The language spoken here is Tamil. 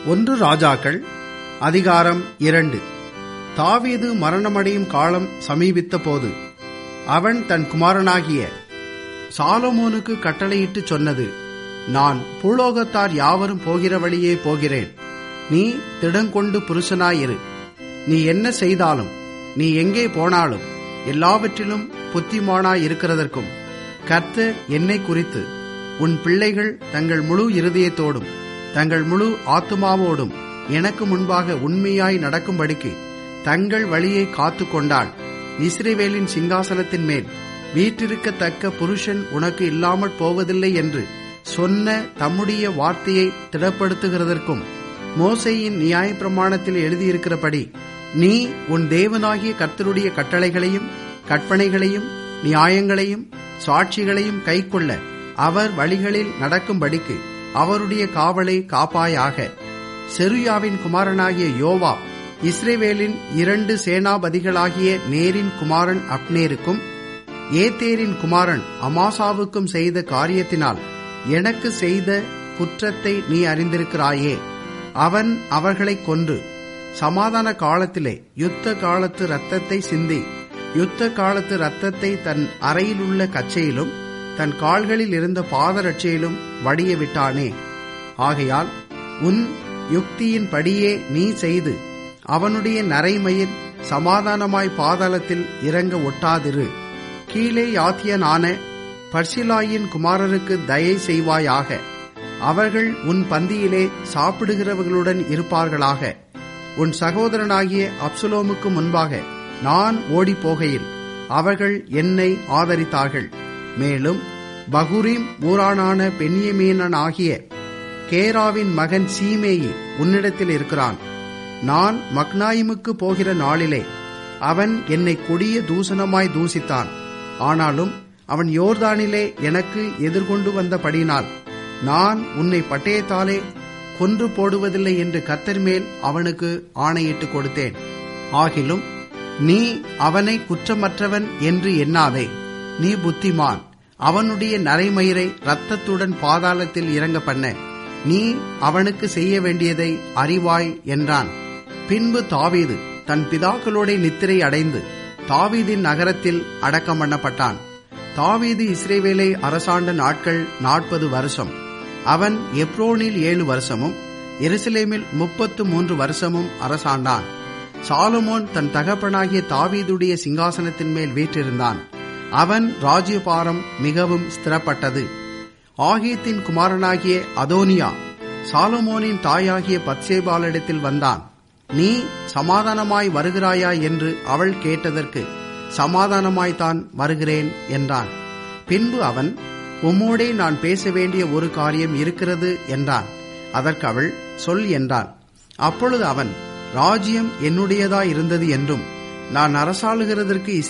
ஒன்று ராஜாக்கள் அதிகாரம் இரண்டு தாவீது மரணமடையும் காலம் சமீபித்த போது அவன் தன் குமாரனாகிய சாலமோனுக்கு கட்டளையிட்டு சொன்னது நான் பூலோகத்தார் யாவரும் போகிற வழியே போகிறேன் நீ திடங்கொண்டு புருஷனாயிரு நீ என்ன செய்தாலும் நீ எங்கே போனாலும் எல்லாவற்றிலும் புத்திமானாய் இருக்கிறதற்கும் கர்த்தர் என்னை குறித்து உன் பிள்ளைகள் தங்கள் முழு இருதயத்தோடும் தங்கள் முழு ஆத்துமாவோடும் எனக்கு முன்பாக உண்மையாய் நடக்கும்படிக்கு தங்கள் வழியை காத்து கொண்டாள் இஸ்ரேவேலின் சிங்காசனத்தின் மேல் வீற்றிருக்கத்தக்க புருஷன் உனக்கு இல்லாமற் போவதில்லை என்று சொன்ன தம்முடைய வார்த்தையை திடப்படுத்துகிறதற்கும் மோசையின் நியாயப்பிரமாணத்தில் எழுதியிருக்கிறபடி நீ உன் தேவனாகிய கர்த்தருடைய கட்டளைகளையும் கற்பனைகளையும் நியாயங்களையும் சாட்சிகளையும் கைக்கொள்ள அவர் வழிகளில் நடக்கும்படிக்கு அவருடைய காவலை காப்பாயாக செருயாவின் குமாரனாகிய யோவா இஸ்ரேவேலின் இரண்டு சேனாபதிகளாகிய நேரின் குமாரன் அப்னேருக்கும் ஏத்தேரின் குமாரன் அமாசாவுக்கும் செய்த காரியத்தினால் எனக்கு செய்த குற்றத்தை நீ அறிந்திருக்கிறாயே அவன் அவர்களைக் கொன்று சமாதான காலத்திலே யுத்த காலத்து ரத்தத்தை சிந்தி யுத்த காலத்து ரத்தத்தை தன் அறையிலுள்ள கச்சையிலும் தன் கால்களில் இருந்த பாதரட்சையிலும் வடிய விட்டானே ஆகையால் உன் யுக்தியின் படியே நீ செய்து அவனுடைய நரைமயிர் சமாதானமாய் பாதாளத்தில் இறங்க ஒட்டாதிரு கீழே யாத்தியனான பர்சிலாயின் குமாரருக்கு தயை செய்வாயாக அவர்கள் உன் பந்தியிலே சாப்பிடுகிறவர்களுடன் இருப்பார்களாக உன் சகோதரனாகிய அப்சுலோமுக்கு முன்பாக நான் ஓடிப் போகையில் அவர்கள் என்னை ஆதரித்தார்கள் மேலும் பகுரீம் ஊரானான பென்யமீனனாகிய கேராவின் மகன் சீமேயி உன்னிடத்தில் இருக்கிறான் நான் மக்னாயிமுக்கு போகிற நாளிலே அவன் என்னை கொடிய தூசணமாய் தூசித்தான் ஆனாலும் அவன் யோர்தானிலே எனக்கு எதிர்கொண்டு வந்தபடினால் நான் உன்னை பட்டயத்தாலே கொன்று போடுவதில்லை என்று கத்தர் மேல் அவனுக்கு ஆணையிட்டு கொடுத்தேன் ஆகிலும் நீ அவனை குற்றமற்றவன் என்று எண்ணாதே நீ புத்திமான் அவனுடைய நரைமயிரை ரத்தத்துடன் பாதாளத்தில் இறங்க பண்ண நீ அவனுக்கு செய்ய வேண்டியதை அறிவாய் என்றான் பின்பு தாவீது தன் பிதாக்களோட நித்திரை அடைந்து தாவீதின் நகரத்தில் அடக்கம் பண்ணப்பட்டான் தாவீது இஸ்ரேவேலை அரசாண்ட நாட்கள் நாற்பது வருஷம் அவன் எப்ரோனில் ஏழு வருஷமும் எருசலேமில் முப்பத்து மூன்று வருஷமும் அரசாண்டான் சாலமோன் தன் தகப்பனாகிய தாவீதுடைய சிங்காசனத்தின் மேல் வீற்றிருந்தான் அவன் ராஜ்யபாரம் மிகவும் ஸ்திரப்பட்டது ஆகியத்தின் குமாரனாகிய அதோனியா சாலமோனின் தாயாகிய பத்சேபாலிடத்தில் வந்தான் நீ சமாதானமாய் வருகிறாயா என்று அவள் கேட்டதற்கு சமாதானமாய்த்தான் வருகிறேன் என்றான் பின்பு அவன் உம்மோடே நான் பேச வேண்டிய ஒரு காரியம் இருக்கிறது என்றான் அதற்கு அவள் சொல் என்றான் அப்பொழுது அவன் ராஜ்யம் என்னுடையதாயிருந்தது என்றும் நான் அரசாளுகிறதற்கு